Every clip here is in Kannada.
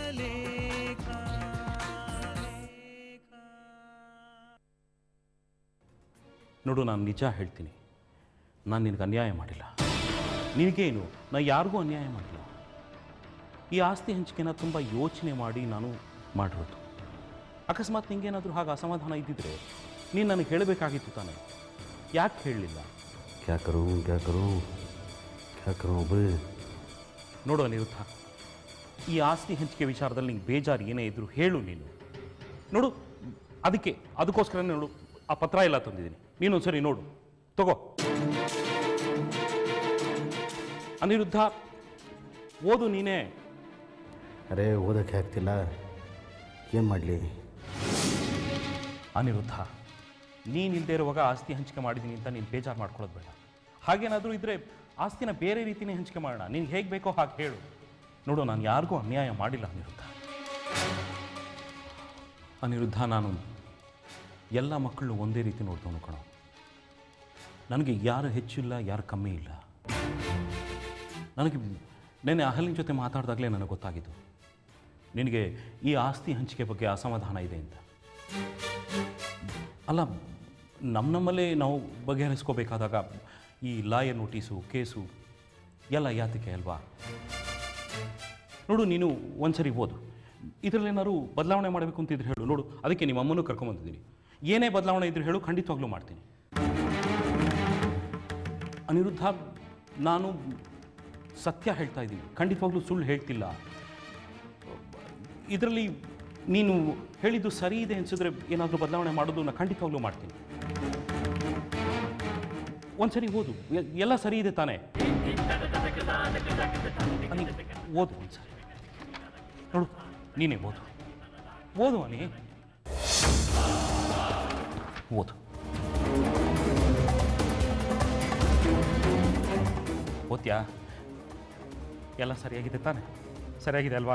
ಲೇಖ ನೋಡು ನಾನು ನಿಜ ಹೇಳ್ತೀನಿ ನಾನು ನಿನಗೆ ಅನ್ಯಾಯ ಮಾಡಿಲ್ಲ ನಿನಗೇನು ನಾ ಯಾರಿಗೂ ಅನ್ಯಾಯ ಮಾಡಿಲ್ಲ ಈ ಆಸ್ತಿ ಹಂಚಿಕೆನ ತುಂಬ ಯೋಚನೆ ಮಾಡಿ ನಾನು ಮಾಡಿರೋದು ಅಕಸ್ಮಾತ್ ನಿಂಗೇನಾದರೂ ಹಾಗೆ ಅಸಮಾಧಾನ ಇದ್ದಿದ್ರೆ ನೀನು ನನಗೆ ಹೇಳಬೇಕಾಗಿತ್ತು ತಾನೆ ಯಾಕೆ ಹೇಳಲಿಲ್ಲ क्या करूँ क्या करूँ क्या करूँ अबे ನೋಡು ಅನಿರುದ್ಧ ಈ ಆಸ್ತಿ ಹಂಚಿಕೆ ವಿಚಾರದಲ್ಲಿ ನಿಂಗೆ ಬೇಜಾರು ಏನೇ ಇದ್ದರೂ ಹೇಳು ನೀನು ನೋಡು ಅದಕ್ಕೆ ಅದಕ್ಕೋಸ್ಕರ ನೋಡು ಆ ಪತ್ರ ಎಲ್ಲ ತಂದಿದ್ದೀನಿ ನೀನು ಒಂದ್ಸರಿ ನೋಡು ತಗೋ ಅನಿರುದ್ಧ ಓದು ನೀನೇ ಅರೆ ಓದೋಕ್ಕೆ ಆಗ್ತಿಲ್ಲ ಏನು ಮಾಡಲಿ ಅನಿರುದ್ಧ ನೀನು ಇಲ್ಲದೆ ಇರುವಾಗ ಆಸ್ತಿ ಹಂಚಿಕೆ ಮಾಡಿದ್ದೀನಿ ಅಂತ ನೀನು ಬೇಜಾರು ಮಾಡ್ಕೊಳ್ಳೋದು ಬೇಡ ಹಾಗೇನಾದರೂ ಇದ್ದರೆ ಆಸ್ತಿನ ಬೇರೆ ರೀತಿನೇ ಹಂಚಿಕೆ ಮಾಡೋಣ ನೀನು ಹೇಗೆ ಬೇಕೋ ಹಾಗೆ ಹೇಳು ನೋಡು ನಾನು ಯಾರಿಗೂ ಅನ್ಯಾಯ ಮಾಡಿಲ್ಲ ಅನಿರುದ್ಧ ಅನಿರುದ್ಧ ನಾನು ಎಲ್ಲ ಮಕ್ಕಳು ಒಂದೇ ರೀತಿ ನೋಡ್ದವನು ಕಣೋ ನನಗೆ ಯಾರು ಹೆಚ್ಚಿಲ್ಲ ಯಾರು ಕಮ್ಮಿ ಇಲ್ಲ ನನಗೆ ನೆನ್ನೆ ಅಹಲಿನ ಜೊತೆ ಮಾತಾಡಿದಾಗಲೇ ನನಗೆ ಗೊತ್ತಾಗಿದ್ದು ನಿನಗೆ ಈ ಆಸ್ತಿ ಹಂಚಿಕೆ ಬಗ್ಗೆ ಅಸಮಾಧಾನ ಇದೆ ಅಂತ ಅಲ್ಲ ನಮ್ಮ ನಮ್ಮಲ್ಲೇ ನಾವು ಬಗೆಹರಿಸ್ಕೋಬೇಕಾದಾಗ ಈ ಲಾಯರ್ ನೋಟಿಸು ಕೇಸು ಎಲ್ಲ ಯಾತಕ್ಕೆ ಅಲ್ವಾ ನೋಡು ನೀನು ಒಂದ್ಸರಿ ಓದು ಇದರಲ್ಲಿ ಏನಾದ್ರು ಬದಲಾವಣೆ ಮಾಡಬೇಕು ಅಂತಿದ್ರೆ ಹೇಳು ನೋಡು ಅದಕ್ಕೆ ನಿಮ್ಮ ಅಮ್ಮನೂ ಕರ್ಕೊಂಬಂದಿದ್ದೀನಿ ಏನೇ ಬದಲಾವಣೆ ಇದ್ರೆ ಹೇಳು ಖಂಡಿತವಾಗ್ಲೂ ಮಾಡ್ತೀನಿ ಅನಿರುದ್ಧ ನಾನು ಸತ್ಯ ಹೇಳ್ತಾ ಇದ್ದೀನಿ ಖಂಡಿತವಾಗ್ಲೂ ಸುಳ್ಳು ಹೇಳ್ತಿಲ್ಲ ಇದರಲ್ಲಿ ನೀನು ಹೇಳಿದ್ದು ಸರಿ ಇದೆ ಅನಿಸಿದ್ರೆ ಏನಾದರೂ ಬದಲಾವಣೆ ಮಾಡೋದು ನಾನು ಖಂಡಿತವಾಗ್ಲೂ ಮಾಡ್ತೀನಿ ಒಂದ್ಸರಿ ಓದು ಎ- ಎಲ್ಲ ಸರಿ ಇದೆ ತಾನೇ ಅನಿ ಓದು ಒಂದ್ಸರಿ ನೋಡು ನೀನೇ ಓದು ಓದು ಅನಿ ಓದು ಓದ್ಯಾ ಎಲ್ಲ ಸರಿಯಾಗಿದೆ ತಾನೆ ಸರಿಯಾಗಿದೆ ಅಲ್ವಾ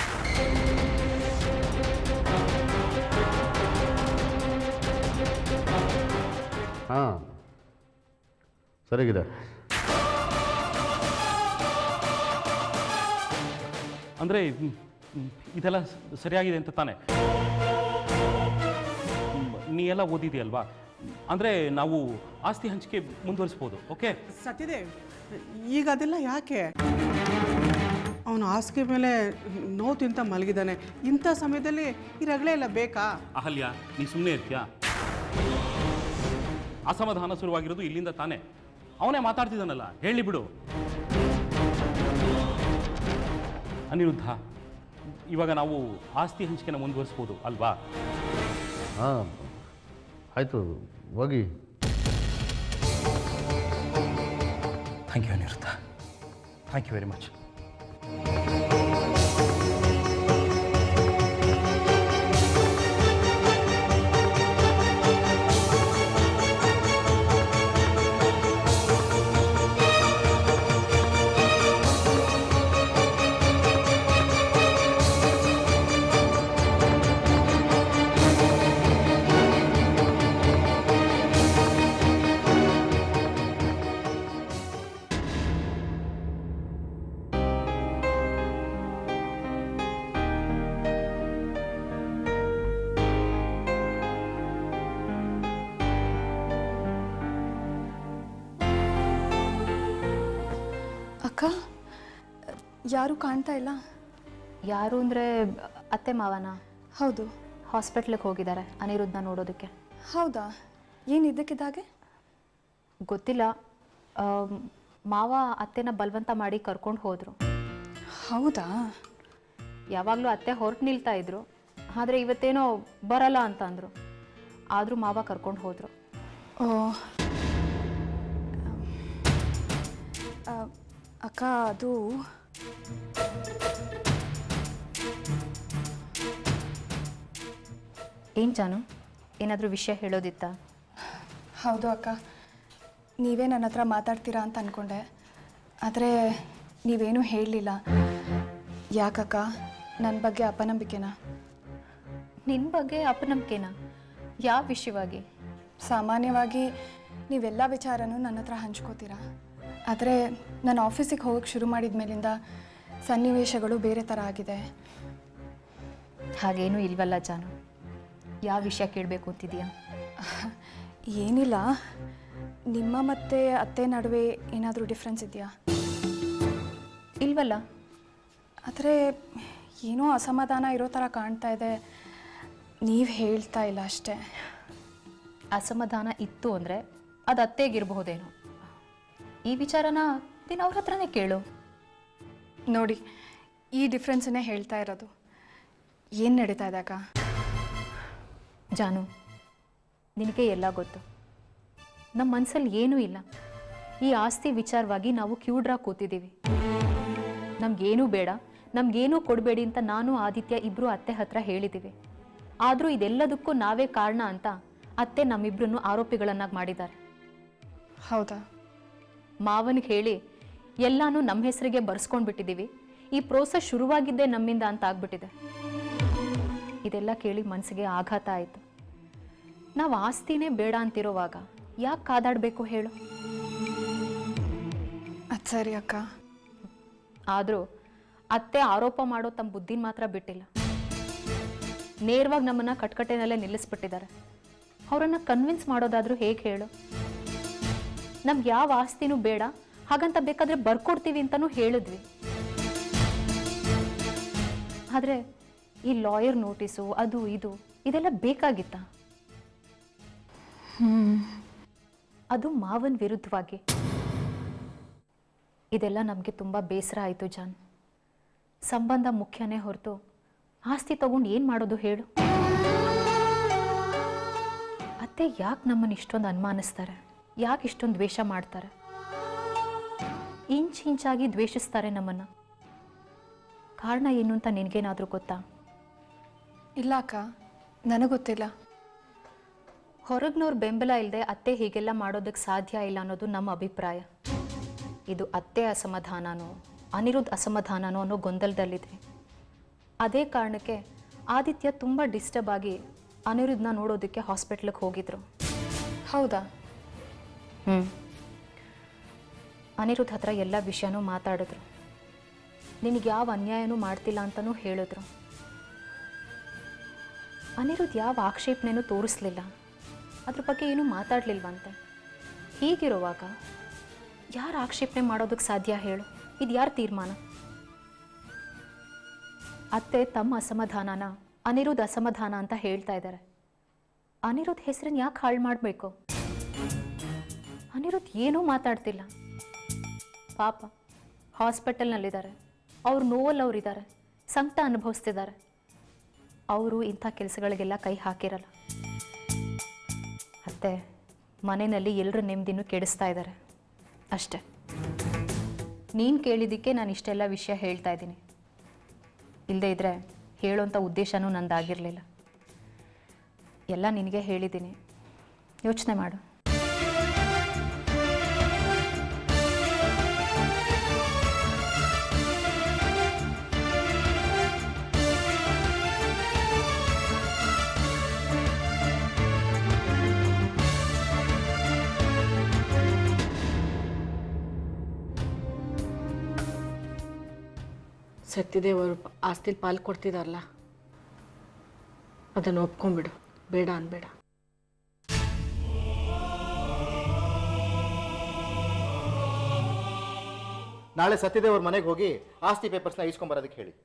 ಹಾಂ ಸರಿಯಾಗಿದೆ ಅಂದರೆ ಇದೆಲ್ಲ ಸ- ಸರಿಯಾಗಿದೆ ಅಂತ ತಾನೆ ಮ್, ನೀ ಎಲ್ಲ ಓದಿದೆಯಲ್ವಾ ಅಂದರೆ ನಾವು ಆಸ್ತಿ ಹಂಚಿಕೆ ಮುಂದುವರಿಸ್ಬೋದು ಓಕೆ ಸತ್ಯದೇವ್ ಈಗ ಅದೆಲ್ಲ ಯಾಕೆ ಅವನು ಹಾಸಿಗೆ ಮೇಲೆ ನೋವು ತಿಂತ ಮಲಗಿದ್ದಾನೆ ಇಂಥ ಸಮಯದಲ್ಲಿ ಈ ರಗಳೆ ಎಲ್ಲ ಬೇಕಾ ಅಹಲ್ಯ ನೀ ಸುಮ್ಮನೆ ಇರ್ತೀಯಾ ಅಸಮಾಧಾನ ಶುರುವಾಗಿರೋದು ಇಲ್ಲಿಂದ ತಾನೇ ಅವನೇ ಮಾತಾಡ್ತಿದ್ದಾನಲ್ಲ ಹೇಳಿ ಬಿಡು ಅನಿರುದ್ಧ ಇವಾಗ ನಾವು ಆಸ್ತಿ ಹಂಚಿಕೆನ ಮುಂದುವರಿಸ್ಬೋದು ಅಲ್ವಾ ಹಾಂ ಆಯಿತು ಹೋಗಿ thank you Aniruddha thank you very much ಅಕ್ಕ ಯಾರೂ ಕಾಣ್ತಾ ಇಲ್ಲ ಯಾರು ಅಂದರೆ ಅತ್ತೆ ಮಾವನ ಹೌದು ಹಾಸ್ಪಿಟ್ಲಿಗೆ ಹೋಗಿದ್ದಾರೆ ಅನಿರುದ್ಧ ನೋಡೋದಕ್ಕೆ ಹೌದಾ ಏನು ಇದಕ್ಕಿದ್ದಾಗೆ ಗೊತ್ತಿಲ್ಲ ಆಮ್, ಮಾವ ಅತ್ತೆನ ಬಲವಂತ ಮಾಡಿ ಕರ್ಕೊಂಡು ಹೋದರು ಹೌದಾ ಯಾವಾಗಲೂ ಅತ್ತೆ ಹೊರಟು ನಿಲ್ತಾ ಇದ್ರು ಆದರೆ ಇವತ್ತೇನೋ ಬರಲ್ಲ ಅಂತ ಅಂದರು ಆದರೂ ಮಾವ ಕರ್ಕೊಂಡು ಹೋದರು ಓ ಆ, ಅಕ್ಕ ಅದು ಏನು ಜಾನು ಏನಾದರೂ ವಿಷಯ ಹೇಳೋದಿತ್ತಾ ಹೌದು ಅಕ್ಕ ನೀವೇ ನನ್ನ ಹತ್ರ ಮಾತಾಡ್ತೀರಾ ಅಂತ ಅಂದ್ಕೊಂಡೆ ಆದರೆ ನೀವೇನೂ ಹೇಳಲಿಲ್ಲ ಯಾಕಕ್ಕ ನನ್ನ ಬಗ್ಗೆ ಅಪನಂಬಿಕೆನಾ ನಿನ್ನ ಬಗ್ಗೆ ಅಪನಂಬಿಕೆನಾ ಯಾವ ವಿಷಯವಾಗಿ ಸಾಮಾನ್ಯವಾಗಿ ನೀವೆಲ್ಲ ವಿಚಾರನೂ ನನ್ನ ಹತ್ರ ಹಂಚ್ಕೋತೀರಾ ಆದರೆ ನಾನು ಆಫೀಸಿಗೆ ಹೋಗೋಕ್ಕೆ ಶುರು ಮಾಡಿದ ಮೇಲಿಂದ ಸನ್ನಿವೇಶಗಳು ಬೇರೆ ಥರ ಆಗಿದೆ ಹಾಗೇನೂ ಇಲ್ವಲ್ಲ ಜಾನು ಯಾವ ವಿಷಯ ಕೇಳಬೇಕು ಅಂತಿದೀಯಾ ಏನಿಲ್ಲ ನಿಮ್ಮ ಮತ್ತು ಅತ್ತೆ ನಡುವೆ ಏನಾದರೂ ಡಿಫ್ರೆನ್ಸ್ ಇದೆಯಾ ಇಲ್ವಲ್ಲ ಆದರೆ ಏನೋ ಅಸಮಾಧಾನ ಇರೋ ಥರ ಕಾಣ್ತಾ ಇದೆ ನೀವು ಹೇಳ್ತಾ ಇಲ್ಲ ಅಷ್ಟೇ ಅಸಮಾಧಾನ ಇತ್ತು ಅಂದರೆ ಅದು ಅತ್ತೆಗಿರಬಹುದೇನೋ ಈ ವಿಚಾರನ ನೀನು ಅವ್ರ ಹತ್ರನೇ ಕೇಳು ನೋಡಿ ಈ ಡಿಫ್ರೆನ್ಸನ್ನೇ ಹೇಳ್ತಾ ಇರೋದು ಏನು ನಡೀತಾ ಇದೆ ಅಕ್ಕ ಜಾನು ನಿನಗೆ ಎಲ್ಲ ಗೊತ್ತು ನಮ್ಮ ಮನಸ್ಸಲ್ಲಿ ಏನೂ ಇಲ್ಲ ಈ ಆಸ್ತಿ ವಿಚಾರವಾಗಿ ನಾವು ಕ್ಯೂಡ್ರಾಗಿ ಕೂತಿದ್ದೀವಿ ನಮಗೇನೂ ಬೇಡ ನಮಗೇನೂ ಕೊಡಬೇಡಿ ಅಂತ ನಾನು ಆದಿತ್ಯ ಇಬ್ಬರು ಅತ್ತೆ ಹತ್ರ ಹೇಳಿದ್ದೀವಿ ಆದರೂ ಇದೆಲ್ಲದಕ್ಕೂ ನಾವೇ ಕಾರಣ ಅಂತ ಅತ್ತೆ ನಮ್ಮಿಬ್ಬರನ್ನು ಆರೋಪಿಗಳನ್ನಾಗಿ ಮಾಡಿದ್ದಾರೆ ಹೌದಾ ಮಾವನಿಗೆ ಹೇಳಿ ಎಲ್ಲಾನು ನಮ್ಮ ಹೆಸರಿಗೆ ಬರ್ಸ್ಕೊಂಡು ಬಿಟ್ಟಿದ್ದೀವಿ ಈ ಪ್ರೋಸೆಸ್ ಶುರುವಾಗಿದ್ದೇ ನಮ್ಮಿಂದ ಅಂತ ಆಗ್ಬಿಟ್ಟಿದೆ ಇದೆಲ್ಲ ಕೇಳಿ ಮನಸ್ಸಿಗೆ ಆಘಾತ ಆಯಿತು ನಾವು ಆಸ್ತಿನೇ ಬೇಡ ಅಂತಿರೋವಾಗ ಯಾಕೆ ಕಾದಾಡಬೇಕು ಹೇಳು ಅದು ಸರಿ ಅಕ್ಕ ಆದರೂ ಅತ್ತೆ ಆರೋಪ ಮಾಡೋ ತಮ್ಮ ಬುದ್ಧಿನ ಮಾತ್ರ ಬಿಟ್ಟಿಲ್ಲ ನೇರವಾಗಿ ನಮ್ಮನ್ನ ಕಟ್ಕಟೆನಲ್ಲೇ ನಿಲ್ಲಿಸ್ಬಿಟ್ಟಿದ್ದಾರೆ ಅವರನ್ನು ಕನ್ವಿನ್ಸ್ ಮಾಡೋದಾದ್ರೂ ಹೇಗೆ ಹೇಳು ನಮ್ಗೆ ಯಾವ ಆಸ್ತಿನೂ ಬೇಡ ಹಾಗಂತ ಬೇಕಾದ್ರೆ ಬರ್ಕೊಡ್ತೀವಿ ಅಂತಲೂ ಹೇಳಿದ್ವಿ ಆದರೆ ಈ ಲಾಯರ್ ನೋಟಿಸು ಅದು ಇದು ಇದೆಲ್ಲ ಬೇಕಾಗಿತ್ತಾ ಅದು ಮಾವನ್ ವಿರುದ್ಧವಾಗಿ ಇದೆಲ್ಲ ನಮಗೆ ತುಂಬ ಬೇಸರ ಆಯಿತು ಜಾನ್ ಸಂಬಂಧ ಮುಖ್ಯನೇ ಹೊರತು ಆಸ್ತಿ ತಗೊಂಡು ಏನು ಮಾಡೋದು ಹೇಳು ಅತ್ತೆ ಯಾಕೆ ನಮ್ಮನ್ನು ಇಷ್ಟೊಂದು ಅನುಮಾನಿಸ್ತಾರೆ ಯಾಕೆ ಇಷ್ಟೊಂದು ದ್ವೇಷ ಮಾಡ್ತಾರೆ ಇಂಚ್ ಇಂಚಾಗಿ ದ್ವೇಷಿಸ್ತಾರೆ ನಮ್ಮನ್ನು ಕಾರಣ ಏನು ಅಂತ ನಿನಗೇನಾದರೂ ಗೊತ್ತಾ ಇಲ್ಲ ಅಕ್ಕ ನನಗೆ ಗೊತ್ತಿಲ್ಲ ಹೊರಗ್ನವ್ರ ಬೆಂಬಲ ಇಲ್ಲದೆ ಅತ್ತೆ ಹೀಗೆಲ್ಲ ಮಾಡೋದಕ್ಕೆ ಸಾಧ್ಯ ಇಲ್ಲ ಅನ್ನೋದು ನಮ್ಮ ಅಭಿಪ್ರಾಯ ಇದು ಅತ್ತೆ ಅಸಮಾಧಾನನೋ ಅನಿರುದ್ಧ ಅಸಮಾಧಾನನೋ ಅನ್ನೋ ಗೊಂದಲದಲ್ಲಿದ್ವಿ ಅದೇ ಕಾರಣಕ್ಕೆ ಆದಿತ್ಯ ತುಂಬ ಡಿಸ್ಟರ್ಬ್ ಆಗಿ ಅನಿರುದ್ಧನ ನೋಡೋದಕ್ಕೆ ಹಾಸ್ಪಿಟ್ಲಿಗೆ ಹೋಗಿದ್ರು ಹೌದಾ ಹ್ಞೂ ಅನಿರುದ್ಧ ಹತ್ರ ಎಲ್ಲ ವಿಷಯನೂ ಮಾತಾಡಿದ್ರು ನಿನಗೆ ಯಾವ ಅನ್ಯಾಯನೂ ಮಾಡ್ತಿಲ್ಲ ಅಂತಲೂ ಹೇಳಿದ್ರು ಅನಿರುದ್ಧ ಯಾವ ಆಕ್ಷೇಪಣೆನೂ ತೋರಿಸ್ಲಿಲ್ಲ ಅದ್ರ ಬಗ್ಗೆ ಏನೂ ಮಾತಾಡಲಿಲ್ವಂತೆ ಹೀಗಿರುವಾಗ ಯಾರು ಆಕ್ಷೇಪಣೆ ಮಾಡೋದಕ್ಕೆ ಸಾಧ್ಯ ಹೇಳು ಇದು ಯಾರ ತೀರ್ಮಾನ ಅತ್ತೆ ತಮ್ಮ ಅಸಮಾಧಾನನ ಅನಿರುದ್ಧ ಅಸಮಾಧಾನ ಅಂತ ಹೇಳ್ತಾ ಇದ್ದಾರೆ ಅನಿರುದ್ಧ ಹೆಸರನ್ನ ಯಾಕೆ ಹಾಳು ಮಾಡಬೇಕು ಅನಿರುದ್ಧ ಏನೂ ಮಾತಾಡ್ತಿಲ್ಲ ಪಾಪ ಹಾಸ್ಪಿಟಲ್ನಲ್ಲಿದ್ದಾರೆ ಅವ್ರು ನೋವಲ್ಲಿ ಅವರಿದ್ದಾರೆ ಸಂಕಟ ಅನುಭವಿಸ್ತಿದ್ದಾರೆ ಅವರು ಇಂಥ ಕೆಲಸಗಳಿಗೆಲ್ಲ ಕೈ ಹಾಕಿರಲ್ಲ ಅತ್ತೆ ಮನೆಯಲ್ಲಿ ಎಲ್ಲರ ನೆಮ್ಮದಿನೂ ಕೆಡಿಸ್ತಾ ಇದ್ದಾರೆ ಅಷ್ಟೆ ನೀನು ಕೇಳಿದ್ದಕ್ಕೆ ನಾನು ಇಷ್ಟೆಲ್ಲ ವಿಷಯ ಹೇಳ್ತಾ ಇದ್ದೀನಿ ಇಲ್ಲದೇ ಇದ್ದರೆ ಹೇಳೋಂಥ ಉದ್ದೇಶನೂ ನಂದಾಗಿರಲಿಲ್ಲ ಎಲ್ಲ ನಿನಗೆ ಹೇಳಿದ್ದೀನಿ ಯೋಚನೆ ಮಾಡು ಸತ್ಯದೇವರು ಆಸ್ತಿಲಿ ಪಾಲು ಕೊಡ್ತಿದಾರಲ್ಲ ಅದನ್ನು ಒಪ್ಕೊಂಬಿಡು ಬೇಡ ಅನ್ಬೇಡ ನಾಳೆ ಸತ್ಯದೇವ್ರ ಮನೆಗೆ ಹೋಗಿ ಆಸ್ತಿ ಪೇಪರ್ಸ್ನ ಇಸ್ಕೊಂಬರೋದಕ್ಕೆ ಹೇಳಿ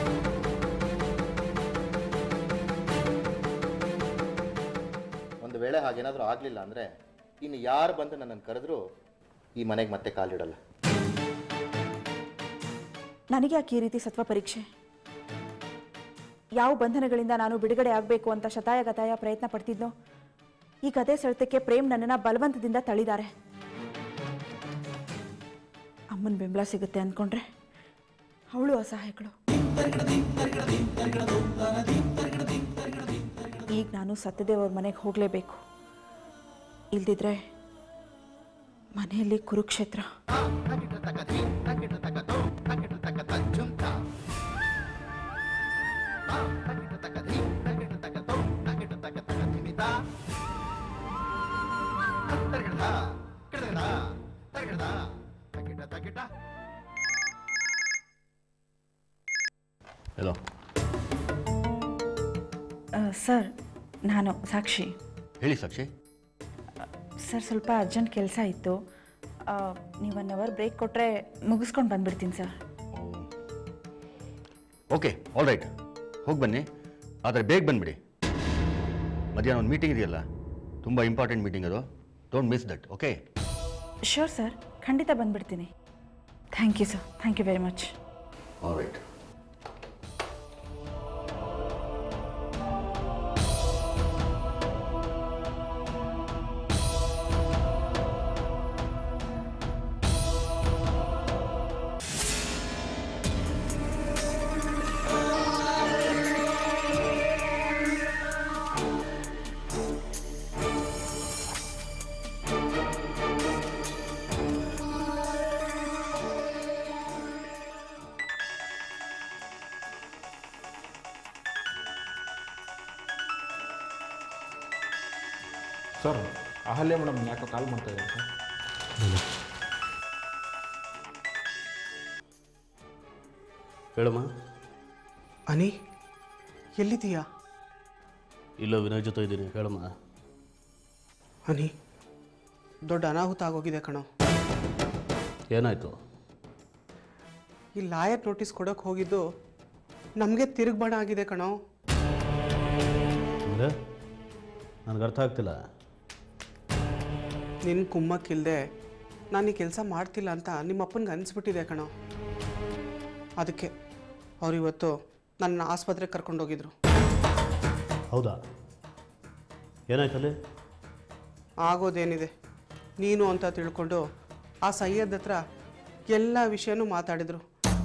ಒಂದು ವೇಳೆ ಹಾಗೇನಾದರೂ ಆಗಲಿಲ್ಲ ಅಂದರೆ ಇನ್ನು ಯಾರು ಬಂದು ನನ್ನನ್ನು ಕರೆದ್ರೂ ಈ ಮನೆಗೆ ಮತ್ತೆ ಕಾಲಿಡಲ್ಲ ನನಗೆ ಯಾಕೆ ಈ ರೀತಿ ಸತ್ವ ಪರೀಕ್ಷೆ ಯಾವ ಬಂಧನಗಳಿಂದ ನಾನು ಬಿಡುಗಡೆ ಆಗಬೇಕು ಅಂತ ಶತಾಯ ಗತಾಯ ಪ್ರಯತ್ನ ಪಡ್ತಿದ್ನೋ ಈಗ ಅದೇ ಸೆಳೆತಕ್ಕೆ ಪ್ರೇಮ್ ನನ್ನನ್ನು ಬಲವಂತದಿಂದ ತಳ್ಳಿದ್ದಾರೆ ಅಮ್ಮನ ಬೆಂಬಲ ಸಿಗುತ್ತೆ ಅಂದ್ಕೊಂಡ್ರೆ ಅವಳು ಅಸಹಾಯಕಳು ಈಗ ನಾನು ಸತ್ಯದೇವ್ರ ಮನೆಗೆ ಹೋಗಲೇಬೇಕು ಇಲ್ದಿದ್ರೆ ಮನೆಯಲ್ಲಿ ಕುರುಕ್ಷೇತ್ರ ಹಲೋ ಸರ್ ನಾನು ಸಾಕ್ಷಿ ಹೇಳಿ ಸಾಕ್ಷಿ ಸರ್ ಸ್ವಲ್ಪ ಅರ್ಜೆಂಟ್ ಕೆಲಸ ಇತ್ತು ನೀವು ಒನ್ ಅವರ್ ಬ್ರೇಕ್ ಕೊಟ್ಟರೆ ಮುಗಿಸ್ಕೊಂಡು ಬಂದ್ಬಿಡ್ತೀನಿ ಸರ್ ಓಕೆ ಆಲ್ ರೈಟ್ ಹೋಗಿ ಬನ್ನಿ ಆದರೆ ಬೇಗ ಬಂದುಬಿಡಿ ಮಧ್ಯಾಹ್ನ ಒಂದು ಮೀಟಿಂಗ್ ಇದೆಯಲ್ಲ ತುಂಬ ಇಂಪಾರ್ಟೆಂಟ್ ಮೀಟಿಂಗ್ ಅದು don't miss that okay sure sir ಖಂಡಿತ ಬಂದ್ಬಿಡ್ತೀನಿ thank you sir thank you very much all right sir Ahalya madam ಯಾಕೋ ಕಾಲ್ ಮಾಡ್ತಾ ಇದ್ದಾರೆ ಸರ್ ಹೇಳಮ್ಮ ಅನಿ ಎಲ್ಲಿದ್ದೀಯಾ ಇಲ್ಲ ವಿನಯ್ ಜೊತೆ ಇದ್ದೀನಿ ಹೇಳಮ್ಮ ಅನಿ ದೊಡ್ಡ ಅನಾಹುತ ಆಗೋಗಿದೆ ಕಣೋ ಏನಾಯಿತು ಈ ಲಾಯರ್ ನೋಟಿಸ್ ಕೊಡೋಕೆ ಹೋಗಿದ್ದು ನಮಗೆ ತಿರುಗ್ಬಣ ಆಗಿದೆ ಕಣೋ ಅಂದರೆ ನನಗೆ ಅರ್ಥ ಆಗ್ತಿಲ್ಲ ನಿನ್ನ ಕುಮ್ಮಕ್ಕಿಲ್ದೆ ನಾನು ಈ ಕೆಲಸ ಮಾಡ್ತಿಲ್ಲ ಅಂತ ನಿಮ್ಮ ಅಪ್ಪನಿಗೆ ಅನಿಸ್ಬಿಟ್ಟಿದೆ ಕಣೋ ಅದಕ್ಕೆ ಅವ್ರು ಇವತ್ತು ನನ್ನ ಆಸ್ಪತ್ರೆಗೆ ಕರ್ಕೊಂಡೋಗಿದ್ರು ಹೌದಾ ಏನಾಯ್ತಲ್ಲಿ ಆಗೋದೇನಿದೆ ನೀನು ಅಂತ ತಿಳ್ಕೊಂಡು ಆ ಸೈಯದ್ ಹತ್ರ ಎಲ್ಲ ವಿಷಯನೂ ಮಾತಾಡಿದ್ರು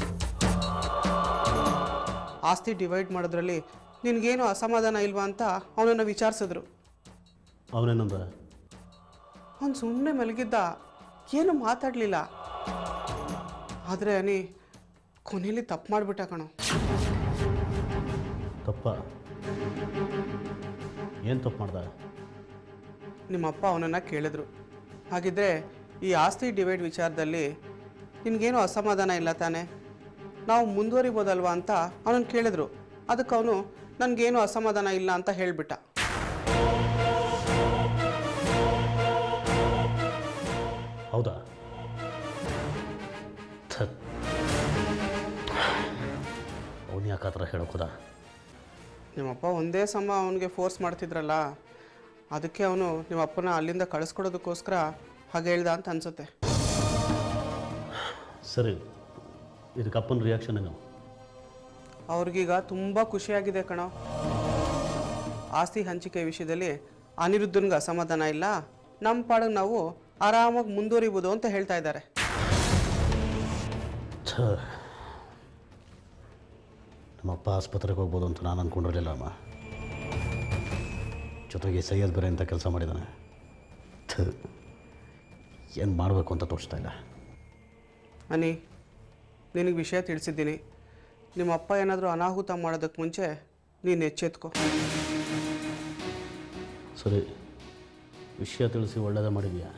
ಆಸ್ತಿ ಡಿವೈಡ್ ಮಾಡೋದ್ರಲ್ಲಿ ನಿನಗೇನು ಅಸಮಾಧಾನ ಇಲ್ವಾ ಅಂತ ಅವನನ್ನು ವಿಚಾರಿಸಿದ್ರು ಅವನೇನಂದ ಅವನು ಸುಮ್ಮನೆ ಮಲಗಿದ್ದ ಏನು ಮಾತಾಡಲಿಲ್ಲ ಆದರೆ ಅನಿ ಕೊನೆಯಲ್ಲಿ ತಪ್ಪು ಮಾಡಿಬಿಟ್ಟ ಕಣೋ ತಪ್ಪ ಏನು ತಪ್ಪು ಮಾಡ್ದ ನಿಮ್ಮಪ್ಪ ಅವನನ್ನು ಕೇಳಿದ್ರು ಹಾಗಿದ್ರೆ ಈ ಆಸ್ತಿ ಡಿವೈಡ್ ವಿಚಾರದಲ್ಲಿ ನಿನಗೇನು ಅಸಮಾಧಾನ ಇಲ್ಲ ತಾನೆ ನಾವು ಮುಂದುವರಿಬೋದಲ್ವಾ ಅಂತ ಅವನನ್ನು ಕೇಳಿದ್ರು ಅದಕ್ಕೆ ಅವನು ನನಗೇನು ಅಸಮಾಧಾನ ಇಲ್ಲ ಅಂತ ಹೇಳಿಬಿಟ್ಟ ಹೌದಾ ಅವನು ಯಾಕೆ ಆ ಥರ ಹೇಳೋಕೋದ ನಿಮ್ಮಪ್ಪ ಒಂದೇ ಸಮ ಅವನಿಗೆ ಫೋರ್ಸ್ ಮಾಡ್ತಿದ್ರಲ್ಲ ಅದಕ್ಕೆ ಅವನು ನಿಮ್ಮಪ್ಪನ ಅಲ್ಲಿಂದ ಕಳಿಸ್ಕೊಡೋದಕ್ಕೋಸ್ಕರ ಹಾಗೆ ಹೇಳ್ದ ಅಂತ ಅನ್ಸುತ್ತೆ ಸರಿ ಇದಕ್ಕೆ ಅಪ್ಪನ ರಿಯಾಕ್ಷನ್ ಏನು ಅವ್ರಿಗೀಗ ತುಂಬ ಖುಷಿಯಾಗಿದೆ ಕಣೋ ಆಸ್ತಿ ಹಂಚಿಕೆ ವಿಷಯದಲ್ಲಿ ಅನಿರುದ್ಧನ್ಗೆ ಅಸಮಾಧಾನ ಇಲ್ಲ ನಮ್ಮ ಪಾಡಿಗೆ ನಾವು ಆರಾಮಾಗಿ ಮುಂದುವರಿಬೋದು ಅಂತ ಹೇಳ್ತಾ ಇದ್ದಾರೆ ಛ ನಮ್ಮಪ್ಪ ಆಸ್ಪತ್ರೆಗೆ ಹೋಗ್ಬೋದು ಅಂತ ನಾನು ಅಂದ್ಕೊಂಡಿರಲಿಲ್ಲ ಅಮ್ಮ ಜೊತೆಗೆ ಸೈಯದ್ ಬೇರೆ ಅಂತ ಕೆಲಸ ಮಾಡಿದ್ದಾನೆ ಥ ಏನು ಮಾಡಬೇಕು ಅಂತ ತೋರಿಸ್ತಾ ಇಲ್ಲ ಅನಿ ನಿನಗೆ ವಿಷಯ ತಿಳಿಸಿದ್ದೀನಿ ನಿಮ್ಮ ಅಪ್ಪ ಏನಾದರೂ ಅನಾಹುತ ಮಾಡೋದಕ್ಕೆ ಮುಂಚೆ ನೀನು ಎಚ್ಚೆತ್ಕೋ ಸರಿ ವಿಷಯ ತಿಳಿಸಿ ಒಳ್ಳೇದೇ ಮಾಡಿದ್ಯಾ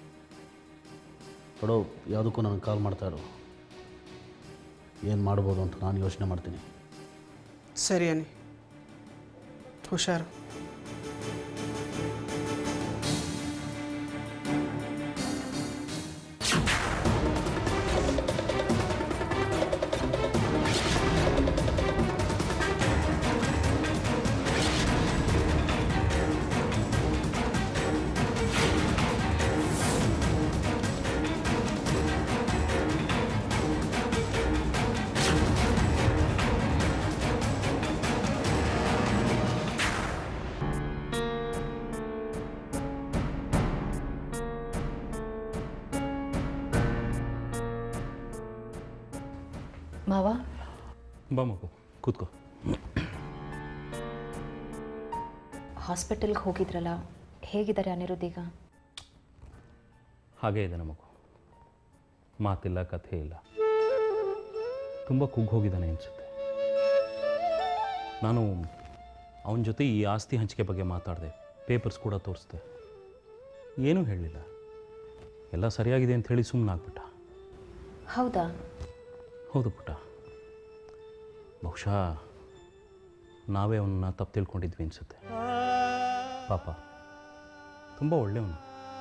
ಕೊಡೋ ಯಾವುದಕ್ಕೂ ನನಗೆ ಕಾಲ್ ಮಾಡ್ತಾ ಇರು ಏನು ಮಾಡ್ಬೋದು ಅಂತ ನಾನು ಯೋಚನೆ ಮಾಡ್ತೀನಿ ಸರಿ ಅನಿ ಹುಷಾರು ಮಾವ ಬಾ ಮಗು ಕೂತ್ಕೋ ಹಾಸ್ಪಿಟಲ್ಗೆ ಹೋಗಿದ್ರಲ್ಲ ಹೇಗಿದ್ದಾರೆ ಅನಿರುದ್ಧ ಈಗ ಹಾಗೇ ಇದೆ ನಮಗು ಮಾತಿಲ್ಲ ಕಥೆ ಇಲ್ಲ ತುಂಬ ಕುಗ್ಗೋಗಿದ್ದಾನೆ ಅನಿಸುತ್ತೆ ನಾನು ಅವನ ಜೊತೆ ಈ ಆಸ್ತಿ ಹಂಚಿಕೆ ಬಗ್ಗೆ ಮಾತಾಡಿದೆ ಪೇಪರ್ಸ್ ಕೂಡ ತೋರಿಸ್ದೆ ಏನೂ ಹೇಳಲಿಲ್ಲ ಎಲ್ಲ ಸರಿಯಾಗಿದೆ ಅಂತ ಹೇಳಿ ಸುಮ್ಮನಾಗ್ಬಿಟ್ಟ ಹೌದಾ ಹೌದು ಪುಟ್ಟ ಬಹುಶಃ ನಾವೇ ಅವನ್ನ ತಪ್ಪು ತಿಳ್ಕೊಂಡಿದ್ವಿ ಅನಿಸುತ್ತೆ ಪಾಪ ತುಂಬ ಒಳ್ಳೆಯವನು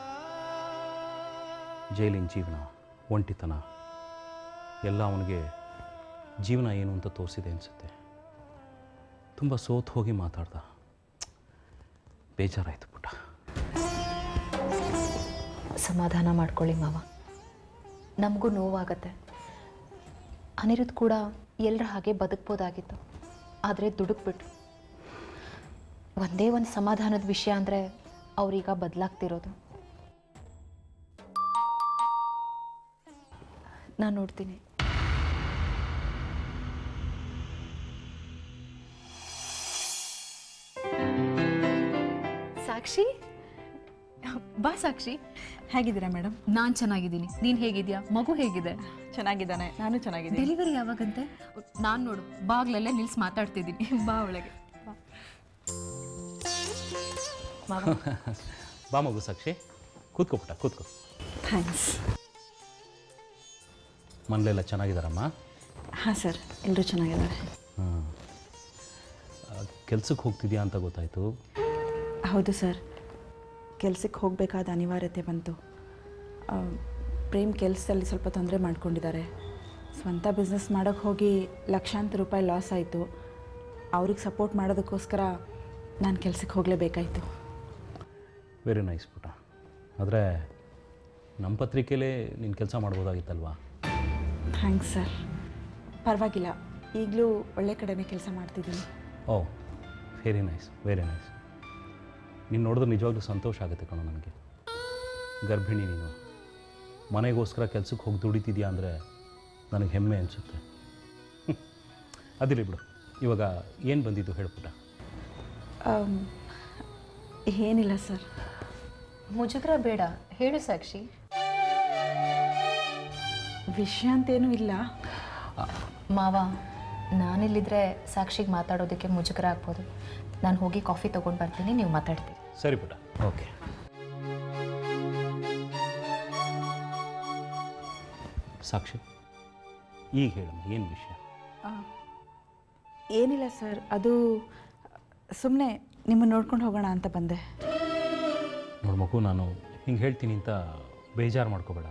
ಜೈಲಿನ ಜೀವನ ಒಂಟಿತನ ಎಲ್ಲ ಅವನಿಗೆ ಜೀವನ ಏನು ಅಂತ ತೋರಿಸಿದೆ ಅನಿಸುತ್ತೆ ತುಂಬ ಸೋತು ಹೋಗಿ ಮಾತಾಡ್ದ ಬೇಜಾರಾಯಿತು ಪುಟ್ಟ ಸಮಾಧಾನ ಮಾಡ್ಕೊಳ್ಳಿ ಮಾವ ನಮಗೂ ನೋವಾಗತ್ತೆ ಅನಿರುದ್ ಕೂಡ ಎಲ್ಲರ ಹಾಗೆ ಬದುಕ್ಬೋದಾಗಿತ್ತು ಆದರೆ ದುಡುಕ್ಬಿಟ್ರು ಒಂದೇ ಒಂದು ಸಮಾಧಾನದ ವಿಷಯ ಅಂದರೆ ಅವ್ರೀಗ ಬದಲಾಗ್ತಿರೋದು ನಾನು ನೋಡ್ತೀನಿ ಸಾಕ್ಷಿ ಬಾ ಸಾಕ್ಷಿ ಹೇಗಿದ್ದೀರಾ ಮೇಡಮ್ ನಾನು ಚೆನ್ನಾಗಿದ್ದೀನಿ ನೀನು ಹೇಗಿದ್ಯಾ ಮಗು ಹೇಗಿದೆ ಚೆನ್ನಾಗಿದ್ದಾನೆ ನಾನು ಚೆನ್ನಾಗಿದ್ದೀನಿ ಡೆಲಿವರಿ ಯಾವಾಗಂತೆ ನಾನು ನೋಡು ಬಾಗ್ಲಲ್ಲೇ ನಿಲ್ಸಿ ಮಾತಾಡ್ತಿದ್ದೀನಿ ಬಾ ಒಳಗೆ ಬಾ. ಮಾವ ಬಾ ಮಗು ಸಾಕ್ಷಿ ಕೂತ್ಕೋ ಪುಟ್ಟ ಕೂತ್ಕೋ ಥ್ಯಾಂಕ್ಸ್ ಮನೇಲೆಲ್ಲ ಚೆನ್ನಾಗಿದ್ದಾರಮ್ಮ ಹಾಂ ಸರ್ ಎಲ್ಲರೂ ಚೆನ್ನಾಗಿದ್ದಾರೆ ಹಾಂ ಕೆಲ್ಸಕ್ಕೆ ಹೋಗ್ತಿದ್ಯಾ ಅಂತ ಗೊತ್ತಾಯಿತು ಹೌದು ಸರ್ ಕೆಲಸಕ್ಕೆ ಹೋಗಬೇಕಾದ ಅನಿವಾರ್ಯತೆ ಬಂತು ಆ, ಪ್ರೇಮ್ ಕೆಲಸದಲ್ಲಿ ಸ್ವಲ್ಪ ತೊಂದರೆ ಮಾಡ್ಕೊಂಡಿದ್ದಾರೆ ಸ್ವಂತ ಬಿಸ್ನೆಸ್ ಮಾಡೋಕ್ಕೆ ಹೋಗಿ ಲಕ್ಷಾಂತರ ರೂಪಾಯಿ ಲಾಸ್ ಆಯಿತು ಅವ್ರಿಗೆ ಸಪೋರ್ಟ್ ಮಾಡೋದಕ್ಕೋಸ್ಕರ ನಾನು ಕೆಲಸಕ್ಕೆ ಹೋಗಲೇಬೇಕಾಯಿತು ವೆರಿ ನೈಸ್ ಪುಟ್ಟ ಆದರೆ ನಮ್ಮ ಪತ್ರಿಕೆಯಲ್ಲೇ ನೀನು ಕೆಲಸ ಮಾಡ್ಬೋದಾಗಿತ್ತಲ್ವಾ ಥ್ಯಾಂಕ್ಸ್ ಸರ್ ಪರವಾಗಿಲ್ಲ ಈಗಲೂ ಒಳ್ಳೆ ಕಡೆನೇ ಕೆಲಸ ಮಾಡ್ತಿದ್ದೀನಿ oh very nice very nice ನೀನು ನೋಡಿದ್ರೆ ನಿಜವಾಗ್ಲೂ ಸಂತೋಷ ಆಗುತ್ತೆ ಕಣೋ ನನಗೆ ಗರ್ಭಿಣಿ ನೀನು ಮನೆಗೋಸ್ಕರ ಕೆಲ್ಸಕ್ಕೆ ಹೋಗಿ ದುಡಿತಿದ್ಯಾ ಅಂದರೆ ನನಗೆ ಹೆಮ್ಮೆ ಅನಿಸುತ್ತೆ ಅದಿರಲಿ ಬಿಡು ಇವಾಗ ಏನು ಬಂದಿದ್ದು ಹೇಳ್ಪುಟ್ಟ ಆಮ್, ಏನಿಲ್ಲ ಸರ್ ಮುಜುಗರ ಬೇಡ ಹೇಳು ಸಾಕ್ಷಿ ವಿಷಯ ಅಂತೇನೂ ಇಲ್ಲ ಮಾವ ನಾನಿಲ್ಲಿದ್ರೆ ಸಾಕ್ಷಿಗೆ ಮಾತಾಡೋದಕ್ಕೆ ಮುಜುಗರ ಆಗ್ಬೋದು ನಾನು ಹೋಗಿ ಕಾಫಿ ತೊಗೊಂಡು ಬರ್ತೀನಿ ನೀವು ಮಾತಾಡ್ತೀರಿ ಸರಿ ಪುಟ್ಟ ಓಕೆ ಸಾಕ್ಷಿ ಈಗ ಹೇಳಮ್ಮ ಏನು ವಿಷಯ ಆ, ಏನಿಲ್ಲ ಸರ್ ಅದು ಸುಮ್ಮನೆ ನಿಮ್ಮನ್ನು ನೋಡ್ಕೊಂಡು ಹೋಗೋಣ ಅಂತ ಬಂದೆ ನೋಡು ಮಗು ನಾನು ಹಿಂಗೆ ಹೇಳ್ತೀನಿ ಅಂತ ಬೇಜಾರು ಮಾಡ್ಕೋಬೇಡ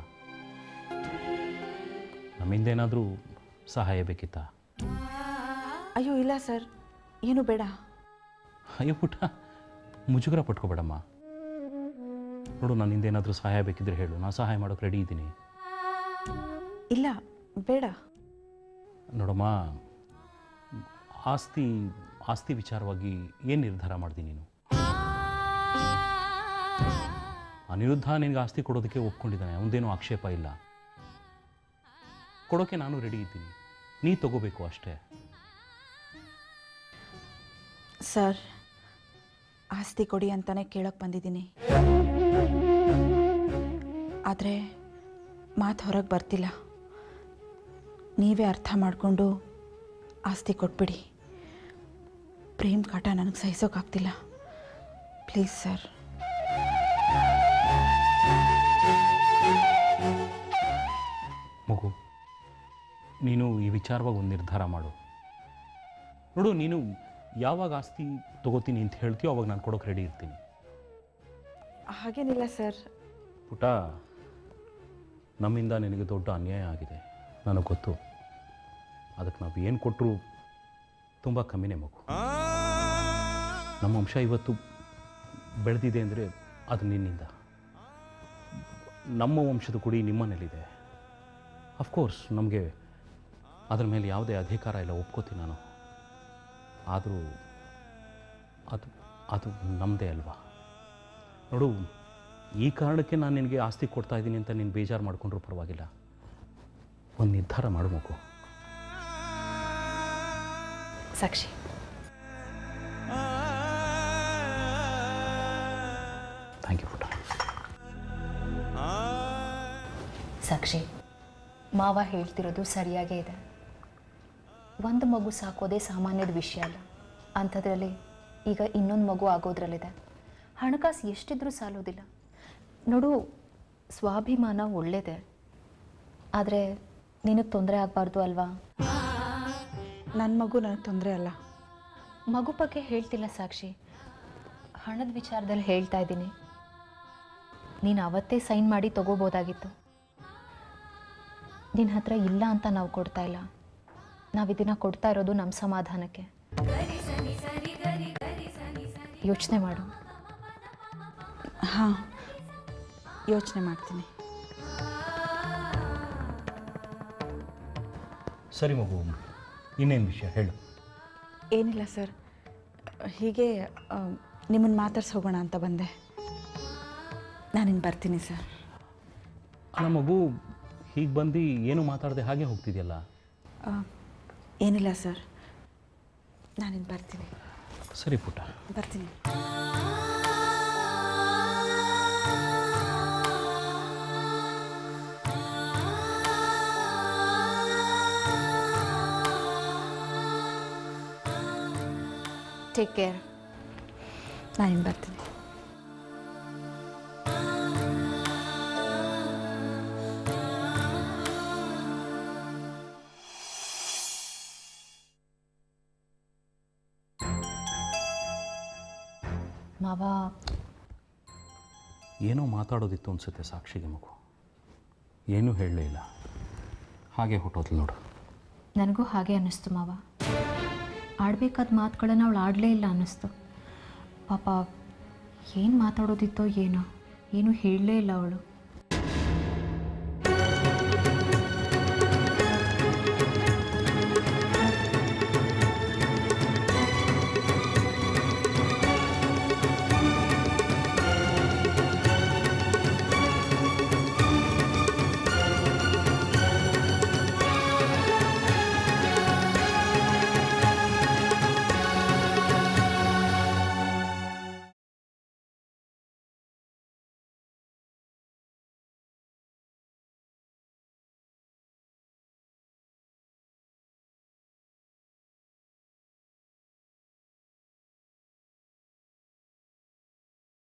ನಮ್ಮಿಂದ ಏನಾದರೂ ಸಹಾಯ ಬೇಕಿತ್ತಾ ಅಯ್ಯೋ ಇಲ್ಲ ಸರ್ ಏನು ಬೇಡ ಅಯ್ಯೋ ಪುಟ್ಟ ಮುಜುಗರ ಪಟ್ಕೋಬೇಡಮ್ಮ ನೋಡು ನನ್ನಿಂದ ಏನಾದರೂ ಸಹಾಯ ಬೇಕಿದ್ರೆ ಹೇಳು ನಾನು ಸಹಾಯ ಮಾಡೋಕೆ ರೆಡಿ ಇದ್ದೀನಿ ಇಲ್ಲ ಬೇಡ ನೋಡಮ್ಮ ಆಸ್ತಿ ಆಸ್ತಿ ವಿಚಾರವಾಗಿ ಏನು ನಿರ್ಧಾರ ಮಾಡಿದೆ ನೀನು ಅನಿರುದ್ಧ ನಿನಗೆ ಆಸ್ತಿ ಕೊಡೋದಕ್ಕೆ ಒಪ್ಕೊಂಡಿದ್ದಾನೆ ಅವನದೇನೂ ಆಕ್ಷೇಪ ಇಲ್ಲ ಕೊಡೋಕ್ಕೆ ನಾನು ರೆಡಿ ಇದ್ದೀನಿ ನೀ ತಗೋಬೇಕು ಅಷ್ಟೇ ಸರ್ ಆಸ್ತಿ ಕೊಡಿ ಅಂತಾನೆ ಕೇಳಕ್ಕೆ ಬಂದಿದ್ದೀನಿ ಆದರೆ ಮಾತು ಹೊರಗೆ ಬರ್ತಿಲ್ಲ ನೀವೇ ಅರ್ಥ ಮಾಡಿಕೊಂಡು ಆಸ್ತಿ ಕೊಟ್ಬಿಡಿ ಪ್ರೇಮ್ ಕಾಟ ನನಗೆ ಸಹಿಸೋಕ್ಕಾಗ್ತಿಲ್ಲ ಪ್ಲೀಸ್ ಸರ್ ಮಗು ನೀನು ಈ ವಿಚಾರವಾಗಿ ಒಂದು ನಿರ್ಧಾರ ಮಾಡು ನೋಡು ನೀನು ಯಾವಾಗ ಆಸ್ತಿ ತಗೋತೀನಿ ಅಂತ ಹೇಳ್ತೀಯೋ ಅವಾಗ ನಾನು ಕೊಡೋಕೆ ರೆಡಿ ಇರ್ತೀನಿ ಹಾಗೇನಿಲ್ಲ ಸರ್ ಪುಟ ನಮ್ಮಿಂದ ನಿನಗೆ ದೊಡ್ಡ ಅನ್ಯಾಯ ಆಗಿದೆ ನನಗೆ ಗೊತ್ತು ಅದಕ್ಕೆ ನಾವು ಏನು ಕೊಟ್ಟರು ತುಂಬ ಕಮ್ಮಿನೇ ಮಗು ನಮ್ಮ ವಂಶ ಇವತ್ತು ಬೆಳೆದಿದೆ ಅಂದರೆ ಅದು ನಿನ್ನಿಂದ ನಮ್ಮ ವಂಶದ ಕುಡಿ ನಿಮ್ಮನೇಲಿದೆ ಅಫ್ಕೋರ್ಸ್ ನಮಗೆ ಅದ್ರ ಮೇಲೆ ಯಾವುದೇ ಅಧಿಕಾರ ಇಲ್ಲ ಒಪ್ಕೋತೀನಿ ನಾನು ಆದರೂ ಅದು ಅದು ನಮ್ಮದೇ ಅಲ್ವಾ ನೋಡು ಈ ಕಾರಣಕ್ಕೆ ನಾನು ನಿನಗೆ ಆಸ್ತಿ ಕೊಡ್ತಾ ಇದ್ದೀನಿ ಅಂತ ನೀನು ಬೇಜಾರು ಮಾಡಿಕೊಂಡ್ರೂ ಪರವಾಗಿಲ್ಲ ಒಂದು ನಿರ್ಧಾರ ಮಾಡು ಮಗು ಸಾಕ್ಷಿ ಥ್ಯಾಂಕ್ ಯು ಪುಟ್ಟ ಸಾಕ್ಷಿ ಮಾವ ಹೇಳ್ತಿರೋದು ಸರಿಯಾಗೇ ಇದೆ ಒಂದು ಮಗು ಸಾಕೋದೇ ಸಾಮಾನ್ಯದ ವಿಷಯ ಅಲ್ಲ ಅಂಥದ್ರಲ್ಲಿ ಈಗ ಇನ್ನೊಂದು ಮಗು ಆಗೋದ್ರಲ್ಲಿದೆ ಹಣಕಾಸು ಎಷ್ಟಿದ್ರೂ ಸಾಲೋದಿಲ್ಲ ನೋಡು ಸ್ವಾಭಿಮಾನ ಒಳ್ಳೇದೆ ಆದರೆ ನಿನಗೆ ತೊಂದರೆ ಆಗಬಾರ್ದು ಅಲ್ವಾ ನನ್ನ ಮಗು ನನಗೆ ತೊಂದರೆ ಅಲ್ಲ ಮಗು ಬಗ್ಗೆ ಹೇಳ್ತಿಲ್ಲ ಸಾಕ್ಷಿ ಹಣದ ವಿಚಾರದಲ್ಲಿ ಹೇಳ್ತಾ ಇದ್ದೀನಿ ನೀನು ಅವತ್ತೇ ಸೈನ್ ಮಾಡಿ ತಗೋಬೋದಾಗಿತ್ತು ನಿನ್ನ ಹತ್ರ ಇಲ್ಲ ಅಂತ ನಾವು ಕೊಡ್ತಾ ಇಲ್ಲ ನಾವು ಇದನ್ನು ಕೊಡ್ತಾ ಇರೋದು ನಮ್ಮ ಸಮಾಧಾನಕ್ಕೆ ಯೋಚನೆ ಮಾಡು ಹಾಂ ಯೋಚನೆ ಮಾಡ್ತೀನಿ ಸರಿ ಮಗು ಇನ್ನೇನು ವಿಷಯ ಹೇಳು ಏನಿಲ್ಲ ಸರ್ ಹೀಗೆ ನಿಮ್ಮನ್ನು ಮಾತಾಡ್ಸಿ ಹೋಗೋಣ ಅಂತ ಬಂದೆ ನಾನಿನ್ನು ಬರ್ತೀನಿ ಸರ್ ಅಲ್ಲ ಮಗು ಹೀಗೆ ಬಂದು ಏನು ಮಾತಾಡದೆ ಹಾಗೆ ಹೋಗ್ತಿದೆಯಲ್ಲ ಆ, ಏನಿಲ್ಲ ಸರ್ ನಾನಿನ್ನು ಬರ್ತೀನಿ ಸರಿ ಪುಟ್ಟ ಬರ್ತೀನಿ ಟೇಕ್ ಕೇರ್ ನಾನಿನ್ನು ಬರ್ತೀನಿ ಮಾವ ಏನೋ ಮಾತಾಡೋದಿತ್ತು ಅನಿಸುತ್ತೆ ಸಾಕ್ಷಿಗೆ ಮಗು ಏನೂ ಹೇಳಲೇ ಇಲ್ಲ ಹಾಗೆ ಹೊಟ್ಟೋದ್ಲು ನೋಡು ನನಗೂ ಹಾಗೆ ಅನ್ನಿಸ್ತು ಮಾವ ಆಡಬೇಕಾದ ಮಾತುಗಳನ್ನು ಅವಳು ಆಡಲೇ ಇಲ್ಲ ಅನ್ನಿಸ್ತು ಪಾಪ ಏನು ಮಾತಾಡೋದಿತ್ತೋ ಏನೋ ಏನೂ ಹೇಳಲೇ ಇಲ್ಲ ಅವಳು